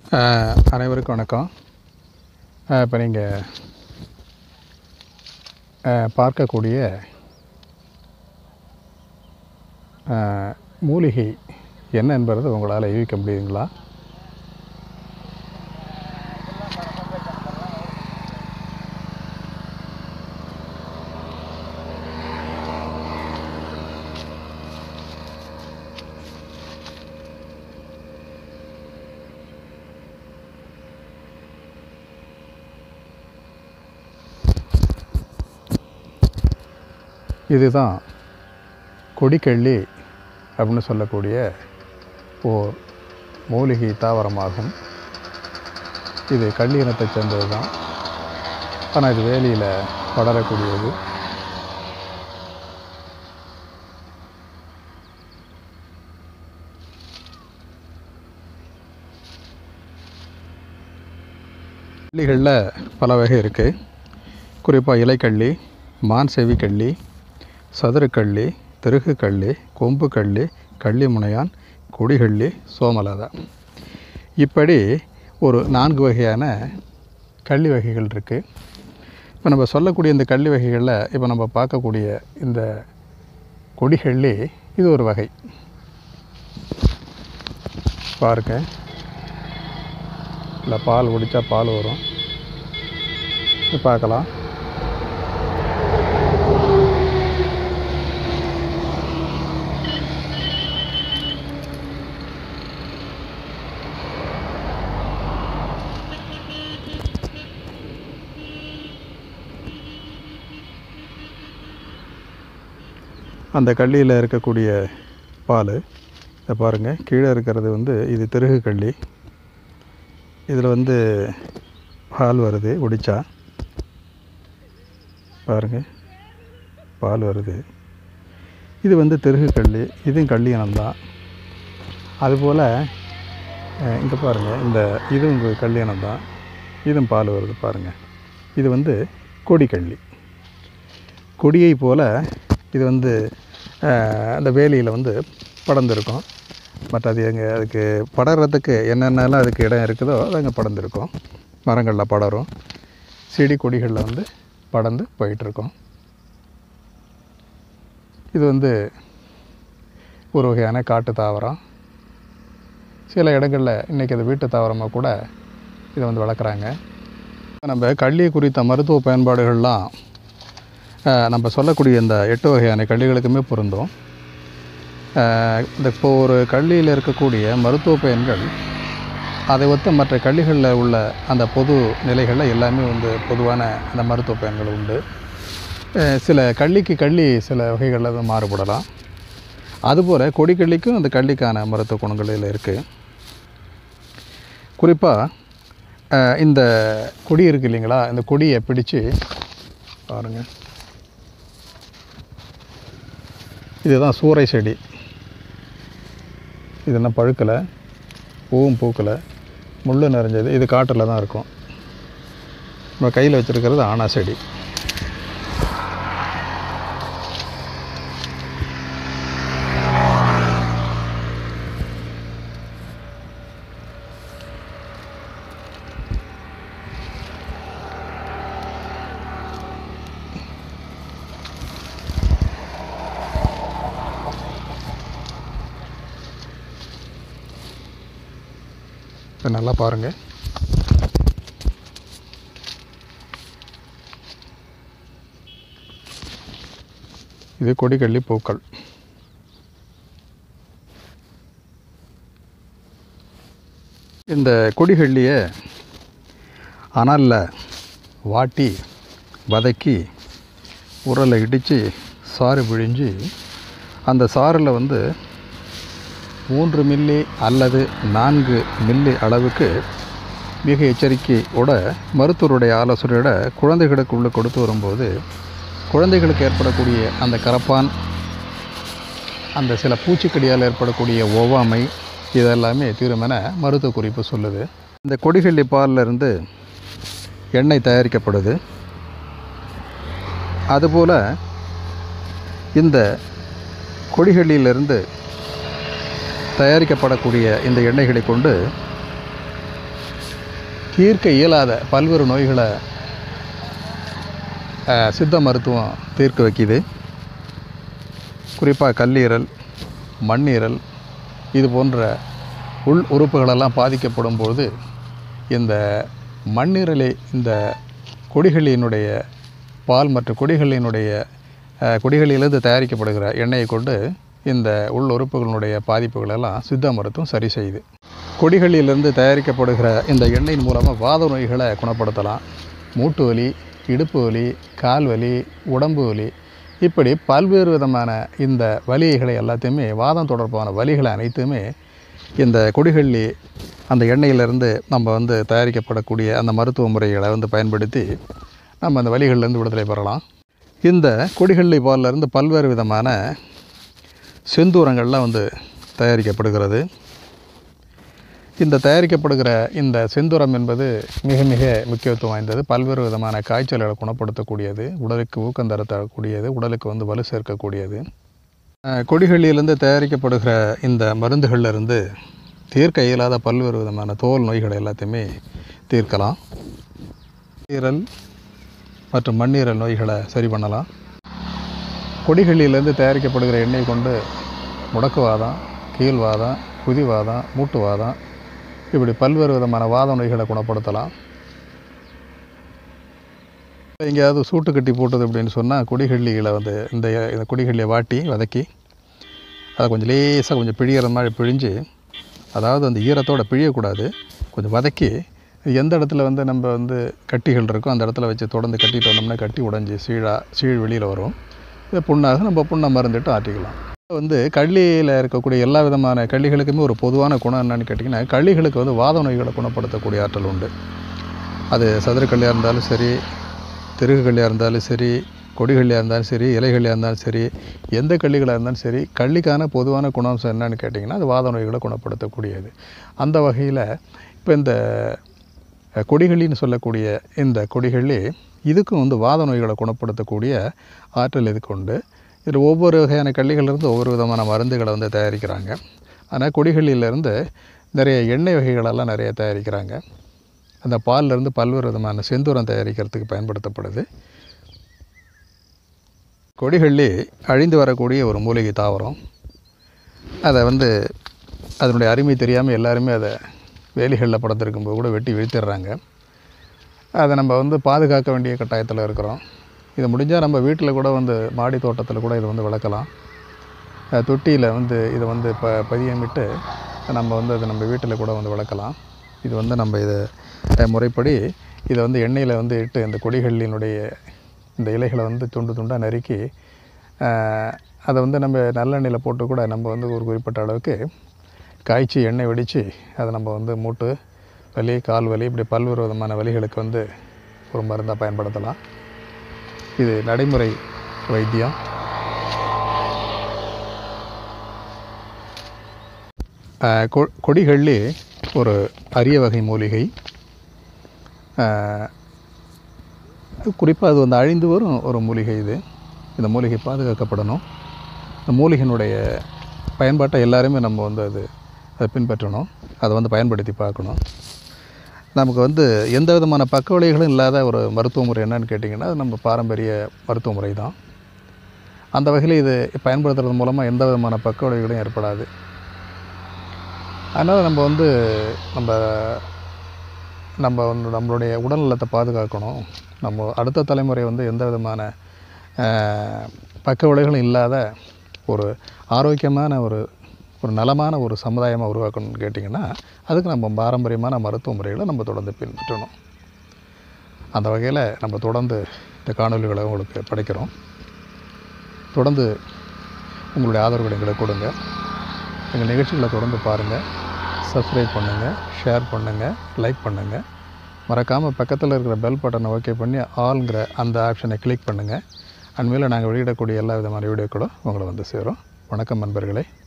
அஹ், அனைவருக்கும் வணக்கம் இப்போ நீங்கள் பார்க்கக்கூடிய அஹ், மூலிகை என்ன என்பது உங்களால் யூகிக்க முடியுங்களா இதுதான் கொடிக்கள்ளி அப்படின்னு சொல்லக்கூடிய ஓர் மூலிகை தாவரமாகும் இது கள்ளி இனத்தைச் சேர்ந்தது தான் ஆனால் இது வேலியில் படரக்கூடியது கள்ளிகளில் பல வகை இருக்குது குறிப்பாக இலைக்கள்ளி மான் செவிக்கள்ளி சதுரக்கள்ளி திருகுக்கள்ளி கொம்புக்கள்ளி கள்ளி முனையான் கொடிகள்ளி சோமலதா இப்படி ஒரு நான்கு வகையான கள்ளி வகைகள் இருக்குது இப்போ நம்ம சொல்லக்கூடிய இந்த கள்ளி வகைகளில் இப்போ நம்ம பார்க்கக்கூடிய இந்த கொடிகள்ளி இது ஒரு வகை பாருங்க இல்லை பால் குடித்தா பால் வரும் இது பார்க்கலாம் அந்த கள்ளியில் இருக்கக்கூடிய பால் இதை பாருங்கள் கீழே இருக்கிறது வந்து இது திருகு கள்ளி இதில் வந்து பால் வருது ஒடிச்சா பாருங்கள் பால் வருது இது வந்து திருகு கள்ளி இதுவும் கள்ளி இனம்தான் அதுபோல் இங்கே பாருங்கள் இந்த இதுவும் உங்கள் கள்ளி இனம்தான் இதுவும் பால் வருது பாருங்கள் இது வந்து கொடிக்கள்ளி கொடியை போல் இது வந்து அஹ், அந்த வேலியில் வந்து படர்ந்துருக்கும் பட் அது எங்கே அதுக்கு படர்றதுக்கு என்னென்னலாம் அதுக்கு இடம் இருக்குதோ அது அங்கே படர்ந்துருக்கும் மரங்களில் படரும் செடி கொடிகளில் வந்து படர்ந்து போயிட்டுருக்கும் இது வந்து ஒரு வகையான காட்டு தாவரம் சில இடங்களில் இன்றைக்கி அது வீட்டு தாவரமாக கூட இதை வந்து வளர்க்குறாங்க நம்ம கள்ளி குறித்த மருத்துவ பயன்பாடுகள்லாம் அஹ், நம்ம சொல்லக்கூடிய இந்த எட்டு வகையான கள்ளிகளுக்குமே பொருந்தும் அஹ், இந்த இப்போ ஒரு கள்ளியில் இருக்கக்கூடிய மருத்துவ பயன்கள் அதை ஒத்த மற்ற கள்ளிகளில் உள்ள அந்த பொது நிலைகளில் எல்லாமே வந்து பொதுவான அந்த மருத்துவ பயன்கள் உண்டு அஹ், சில கள்ளிக்கு கள்ளி சில வகைகளில் அது மாறுபடலாம் அதுபோல் கொடிக்கள்ளிக்கும் அந்த கள்ளிக்கான மருத்துவ குணங்கள் இதில் இருக்குது குறிப்பாக இந்த கொடி இருக்கு இல்லைங்களா இந்த கொடியை பிடிச்சு பாருங்கள் இதுதான் சூறை செடி இது என்ன பழுக்கலை பூவும் பூக்கலை முள் நிறைஞ்சது இது காட்டில் தான் இருக்கும் நம்ம கையில் வச்சுருக்கிறது ஆனா செடி இதை நல்லா பாருங்கள் இது கொடிக்கள்ளி பூக்கள் இந்த கொடிகள்ளியை அனலில் வாட்டி வதக்கி உரலை இடித்து சாறு பிழிஞ்சு அந்த சாறில் வந்து மூன்று மில்லி அல்லது நான்கு மில்லி அளவுக்கு மிக எச்சரிக்கையோட மருத்துவருடைய ஆலோசனையோட குழந்தைகளுக்கு உள்ளே கொடுத்து வரும்போது குழந்தைகளுக்கு ஏற்படக்கூடிய அந்த கரப்பான் அந்த சில பூச்சிக்கடியால் ஏற்படக்கூடிய ஒவ்வாமை இதெல்லாமே தீருமென மருத்துவ குறிப்பு சொல்லுது இந்த கொடிகள்ளி பாலில் இருந்து எண்ணெய் தயாரிக்கப்படுது அதுபோல் இந்த கொடிகளிலிருந்து தயாரிக்கப்படக்கூடிய இந்த எண்ணெய்களை கொண்டு தீர்க்க இயலாத பல்வேறு நோய்களை அஹ், சித்த மருத்துவம் தீர்க்க வைக்கிது குறிப்பாக கல்லீரல் மண்ணீரல் இது போன்ற உள் உறுப்புகளெல்லாம் பாதிக்கப்படும் பொழுது இந்த மண்ணீரலை இந்த கொடிகளினுடைய பால் மற்றும் கொடிகளினுடைய அஹ், கொடிகளிலிருந்து தயாரிக்கப்படுகிற எண்ணெயை கொண்டு இந்த உள் உறுப்புகளினுடைய பாதிப்புகளெல்லாம் சித்த மருத்துவம் சரி செய்யுது கொடிகளிலிருந்து தயாரிக்கப்படுகிற இந்த எண்ணெயின் மூலமாக வாத நோய்களை குணப்படுத்தலாம் மூட்டு வலி இடுப்பு வலி கால் வலி உடம்பு வலி இப்படி பல்வேறு விதமான இந்த வலிகளை எல்லாத்தையுமே வாதம் தொடர்பான வலிகளை அனைத்துமே இந்த கொடிகள்ளி அந்த எண்ணெயிலிருந்து நம்ம வந்து தயாரிக்கப்படக்கூடிய அந்த மருத்துவ முறைகளை வந்து பயன்படுத்தி நம்ம அந்த வலிகளிலிருந்து விடுதலை பெறலாம் இந்த கொடிகள்ளி பாலிலிருந்து பல்வேறு விதமான செந்தூரங்கள்லாம் வந்து தயாரிக்கப்படுகிறது இந்த தயாரிக்கப்படுகிற இந்த செந்தூரம் என்பது மிக மிக முக்கியத்துவம் வாய்ந்தது பல்வேறு விதமான காய்ச்சல்களை குணப்படுத்தக்கூடியது உடலுக்கு ஊக்கம் தர தரக்கூடியது உடலுக்கு வந்து வலு சேர்க்கக்கூடியது அஹ், கொடிகளிலிருந்து தயாரிக்கப்படுகிற இந்த மருந்துகள்ல இருந்து தீர்க்க இயலாத பல்வேறு விதமான தோல் நோய்களை எல்லாத்தையுமே தீர்க்கலாம் ஈரல் மற்றும் மண்ணீரல் நோய்களை சரி பண்ணலாம் கொடிகளிலிருந்து தயாரிக்கப்படுகிற எண்ணெய் கொண்டு முடக்குவாதம் கீழ்வாதம் குதிவாதம் மூட்டுவாதம் இப்படி பல்வேறு விதமான வாத நோய்களை குணப்படுத்தலாம் எங்கேயாவது சூட்டு கட்டி போட்டது அப்படின்னு சொன்னால் கொடிகள்ளிகளை வந்து இந்த இந்த கொடிகள்லியை வாட்டி வதக்கி அதை கொஞ்சம் லேசாக கொஞ்சம் பிழிகிற மாதிரி பிழிஞ்சு அதாவது அந்த ஈரத்தோட பிழியக்கூடாது கொஞ்சம் வதக்கி எந்த இடத்துல வந்து நம்ம வந்து கட்டிகள் இருக்கோ அந்த இடத்துல வச்சு தொடர்ந்து கட்டிட்டு வந்தோம்னா கட்டி உடஞ்சி சீழா சீழ் வெளியில் வரும் இது புண்ணாக நம்ம புண்ணை மருந்துட்டு ஆற்றிக்கலாம் வந்து கள்ளியில் இருக்கக்கூடிய எல்லா விதமான கள்ளிகளுக்குமே ஒரு பொதுவான குணம் என்னன்னு கேட்டிங்கன்னா கள்ளிகளுக்கு வந்து வாத நோய்களை குணப்படுத்தக்கூடிய ஆற்றல் உண்டு அது சதுரக்கல்லியாக இருந்தாலும் சரி திருகு கல்லியாக இருந்தாலும் சரி கொடிகள்லியாக இருந்தாலும் சரி இலைகள்லியாக இருந்தாலும் சரி எந்த கள்ளிகளாக இருந்தாலும் சரி கள்ளிக்கான பொதுவான குணாம்சம் என்னன்னு கேட்டிங்கன்னா அது வாத நோய்களை குணப்படுத்தக்கூடியது அந்த வகையில் இப்போ இந்த அஹ், கொடிகளின்னு சொல்லக்கூடிய இந்த கொடிகளி இதுக்கும் வந்து வாத நோய்களை குணப்படுத்தக்கூடிய ஆற்றல் இதுக்கு உண்டு இதில் ஒவ்வொரு வகையான கள்ளிகளிலிருந்து ஒவ்வொரு விதமான மருந்துகளை வந்து தயாரிக்கிறாங்க ஆனால் கொடிகளிலிருந்து நிறைய எண்ணெய் வகைகளெல்லாம் நிறைய தயாரிக்கிறாங்க அந்த பால்லேருந்து பல்வேறு விதமான செந்தூரம் தயாரிக்கிறதுக்கு பயன்படுத்தப்படுது கொடிகள்ளி அழிந்து வரக்கூடிய ஒரு மூலிகை தாவரம் அதை வந்து அதனுடைய அருமை தெரியாமல் எல்லாருமே அதை வேலிகளில் படுத்திருக்கும்போது கூட வெட்டி வீழ்த்திடுறாங்க அதை நம்ம வந்து பாதுகாக்க வேண்டிய கட்டாயத்தில் இருக்கிறோம் இது முடிஞ்சால் நம்ம வீட்டில் கூட வந்து மாடி தோட்டத்தில் கூட இதை வந்து வளர்க்கலாம் அஹ் தொட்டியில் வந்து இதை வந்து ப பதியமிட்டு நம்ம வந்து அதை நம்ம வீட்டில் கூட வந்து வளர்க்கலாம் இது வந்து நம்ம இதை அஹ் முறைப்படி இதை வந்து எண்ணெயில் வந்து இட்டு இந்த கொடிகளினுடைய இந்த இலைகளை வந்து துண்டு துண்டாக நறுக்கி அஹ் அதை வந்து நம்ம நல்லெண்ணெயில் போட்டு கூட நம்ம வந்து ஒரு குறிப்பிட்ட அளவுக்கு காய்ச்சி எண்ணெய் வெடித்து அதை நம்ம வந்து மூட்டு வலி கால் வலி இப்படி பல்வேறு விதமான வலிகளுக்கு வந்து ஒரு மருந்தாக பயன்படுத்தலாம் இது நடைமுறை வைத்தியம் ஆஹ் கொ- கொடிகள்ளி ஒரு அரிய வகை மூலிகை குறிப்பாக அது வந்து அழிந்து வரும் ஒரு மூலிகை இது இந்த மூலிகை பாதுகாக்கப்படணும் இந்த மூலிகையினுடைய பயன்பாட்டை எல்லாருமே நம்ம வந்து அது அதை பின்பற்றணும் அதை வந்து பயன்படுத்தி பார்க்கணும் நமக்கு வந்து எந்த விதமான பக்க விளைவுகளும் இல்லாத ஒரு மருத்துவ முறை என்னன்னு கேட்டிங்கன்னா அது நம்ம பாரம்பரிய மருத்துவ முறை தான் அந்த வகையில் இது பயன்படுத்துறது மூலமாக எந்த விதமான பக்க விளைவுகளும் ஏற்படாது அதனால் நம்ம வந்து நம்ம நம்ம வந்து நம்மளுடைய உடல்நலத்தை பாதுகாக்கணும் நம்ம அடுத்த தலைமுறை வந்து எந்த விதமான ஆஹ், பக்க விளைவுகளும் இல்லாத ஒரு ஆரோக்கியமான ஒரு ஒரு நலமான ஒரு சமுதாயமாக உருவாக்கணும்னு கேட்டிங்கன்னா அதுக்கு நம்ம பாரம்பரியமான மருத்துவ முறைகளை நம்ம தொடர்ந்து பின்பற்றணும் அந்த வகையில் நம்ம தொடர்ந்து இந்த காணொலிகளை உங்களுக்கு படைக்கிறோம் தொடர்ந்து உங்களுடைய ஆதரவுகளை எங்களுக்கு கொடுங்க எங்கள் நிகழ்ச்சிகளை தொடர்ந்து பாருங்கள் சப்ஸ்கிரைப் பண்ணுங்கள் ஷேர் பண்ணுங்கள் லைக் பண்ணுங்கள் மறக்காமல் பக்கத்தில் இருக்கிற பெல் பட்டனை ஓகே பண்ணி ஆல்ங்கிற அந்த ஆப்ஷனை கிளிக் பண்ணுங்கள் அண்மையில் நாங்கள் வெளியிடக்கூடிய எல்லா விதமான வீடியோக்களும் உங்களை வந்து சேரும் வணக்கம் நண்பர்களே